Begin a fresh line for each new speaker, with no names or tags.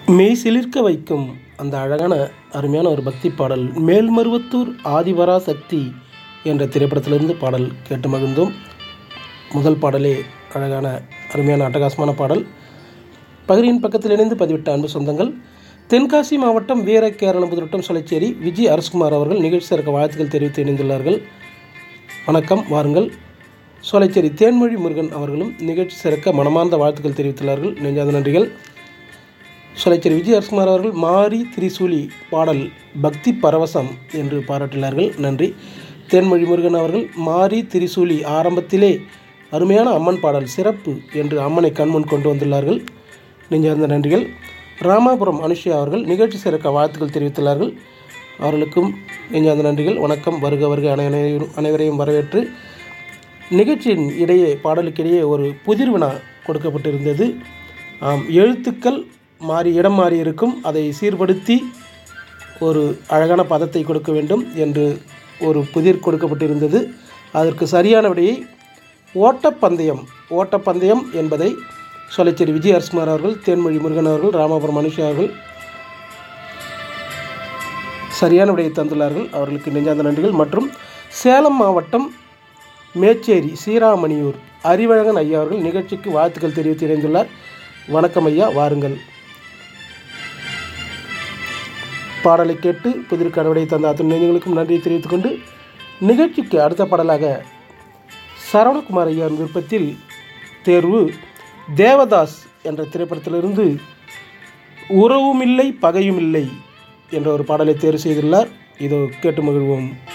மெய் சிலிர்க்க வைக்கும் அந்த அழகான அருமையான ஒரு பக்தி பாடல் மேல்மருவத்தூர் ஆதிவரா சக்தி என்ற திரைப்படத்திலிருந்து பாடல் கேட்டு மகிழ்ந்தோம் முதல் பாடலே அழகான அருமையான அட்டகாசமான பாடல் பகிரின் பக்கத்தில் இணைந்து பதிவிட்ட அன்பு சொந்தங்கள் தென்காசி மாவட்டம் வீர கேரளம்புதுரட்டம் சொலைச்சேரி விஜய் அரசுகுமார் அவர்கள் நிகழ்ச்சி சிறக்க வாழ்த்துக்கள் தெரிவித்து இணைந்துள்ளார்கள் வணக்கம் வாருங்கள் சோலைச்சேரி தேன்மொழி முருகன் அவர்களும் நிகழ்ச்சி சிறக்க மனமார்ந்த வாழ்த்துக்கள் தெரிவித்துள்ளார்கள் நெஞ்சாத நன்றிகள் சோலைச்சேரி விஜய் அரசுகுமார் அவர்கள் மாரி திரிசூலி பாடல் பக்தி பரவசம் என்று பாராட்டினார்கள் நன்றி தேன்மொழி முருகன் அவர்கள் மாரி திரிசூலி ஆரம்பத்திலே அருமையான அம்மன் பாடல் சிறப்பு என்று அம்மனை கண்முன் கொண்டு வந்துள்ளார்கள் நெஞ்சார்ந்த நன்றிகள் ராமாபுரம் அனுஷியா அவர்கள் நிகழ்ச்சி சிறக்க வாழ்த்துக்கள் தெரிவித்துள்ளார்கள் அவர்களுக்கும் நெஞ்சார்ந்த நன்றிகள் வணக்கம் வருக வருக அனைவரையும் அனைவரையும் வரவேற்று நிகழ்ச்சியின் இடையே பாடலுக்கிடையே ஒரு புதிர் வினா கொடுக்கப்பட்டிருந்தது ஆம் எழுத்துக்கள் மாறி இடம் மாறி இருக்கும் அதை சீர்படுத்தி ஒரு அழகான பதத்தை கொடுக்க வேண்டும் என்று ஒரு புதிர் கொடுக்கப்பட்டிருந்தது அதற்கு சரியான விடையை ஓட்டப்பந்தயம் ஓட்டப்பந்தயம் என்பதை சொலைச்சேரி விஜய் அரசுமார் அவர்கள் தேன்மொழி முருகன் அவர்கள் ராமாபுரம் மனுஷா அவர்கள் சரியான விடையை தந்துள்ளார்கள் அவர்களுக்கு நெஞ்சார்ந்த நன்றிகள் மற்றும் சேலம் மாவட்டம் மேச்சேரி சீராமணியூர் அறிவழகன் ஐயா அவர்கள் நிகழ்ச்சிக்கு வாழ்த்துக்கள் தெரிவித்து இணைந்துள்ளார் வணக்கம் ஐயா வாருங்கள் பாடலை கேட்டு புதிர்க்கான விடையை தந்த அத்தனை நெஞ்சங்களுக்கும் நன்றியை தெரிவித்துக் கொண்டு நிகழ்ச்சிக்கு அடுத்த பாடலாக சரவணகுமார் ஐயாவின் விருப்பத்தில் தேர்வு தேவதாஸ் என்ற திரைப்படத்திலிருந்து உறவும் இல்லை பகையும் இல்லை என்ற ஒரு பாடலை தேர்வு செய்துள்ளார் இதோ கேட்டு மகிழ்வோம்